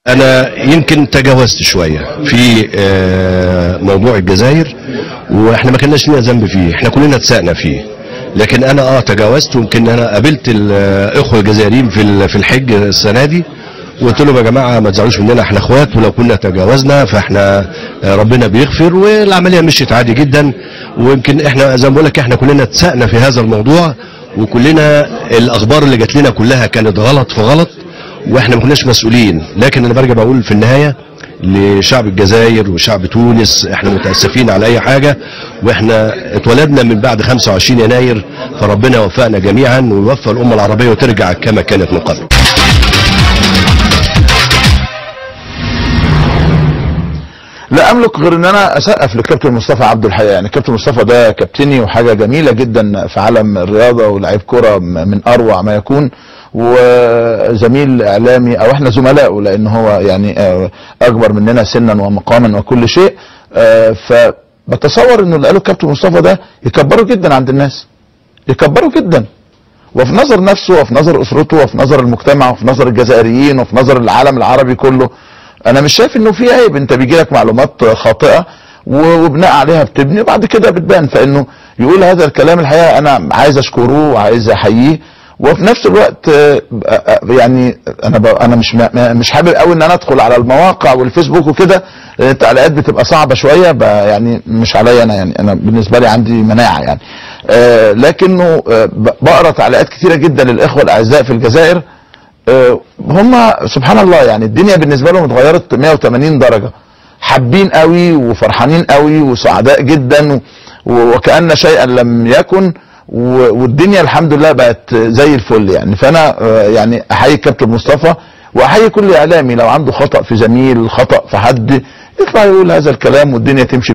انا يمكن تجاوزت شويه في آه، موضوع الجزائر واحنا ما كناش لنا ذنب فيه احنا كلنا اتسقنا فيه لكن انا اه تجاوزت ويمكن انا قابلت الاخوه الجزائريين في ال- في الحج السنه دي وقلت لهم يا جماعه ما تزعلوش مننا احنا اخوات ولو كنا تجاوزنا فاحنا آه، ربنا بيغفر والعمليه مشيت عادي جدا ويمكن احنا زي ما بقول لك احنا كلنا اتسقنا في هذا الموضوع وكلنا الاخبار اللي جات لنا كلها كانت غلط في غلط واحنا ما كناش مسؤولين لكن انا برجع بقول في النهايه لشعب الجزائر وشعب تونس احنا متاسفين على اي حاجه واحنا اتولدنا من بعد 25 يناير فربنا يوفقنا جميعا ويوفق الامه العربيه وترجع كما كانت من قبل لا املك غير ان انا اسقف لكابتن مصطفى عبده الحقيقه يعني كابتن مصطفى ده كابتني وحاجه جميله جدا في عالم الرياضه ولاعيب كره م- من اروع ما يكون وزميل اعلامي او احنا زملائه لان هو يعني آه، اكبر مننا سنا ومقاما وكل شيء آه، فبتصور انه اللي قاله كابتن مصطفى ده يكبره جدا عند الناس يكبره جدا وفي نظر نفسه وفي نظر اسرته وفي نظر المجتمع وفي نظر الجزائريين وفي نظر العالم العربي كله انا مش شايف انه في عيب انت بيجي لك معلومات خاطئه و- وبناء عليها بتبني وبعد كده بتبان فانه يقول هذا الكلام الحقيقه انا عايز اشكره وعايز احييه وفي نفس الوقت آه، آه، يعني انا ب- انا مش م- مش حابب قوي ان انا ادخل على المواقع والفيسبوك وكده لأن التعليقات بتبقى صعبه شويه ب- يعني مش عليا انا يعني انا بالنسبه لي عندي مناعه يعني آه، لكنه آه، ب- بقرا تعليقات كثيره جدا للاخوه الاعزاء في الجزائر آه، هم سبحان الله يعني الدنيا بالنسبه لهم اتغيرت 180 درجه حابين قوي وفرحانين قوي وسعداء جدا و- وكأن شيئا لم يكن و- والدنيا الحمد لله بقت زي الفل يعني فانا آه، يعني احيي الكابتن مصطفى واحيي كل اعلامي لو عنده خطأ في زميل خطأ في حد يطلع يقول هذا الكلام والدنيا تمشي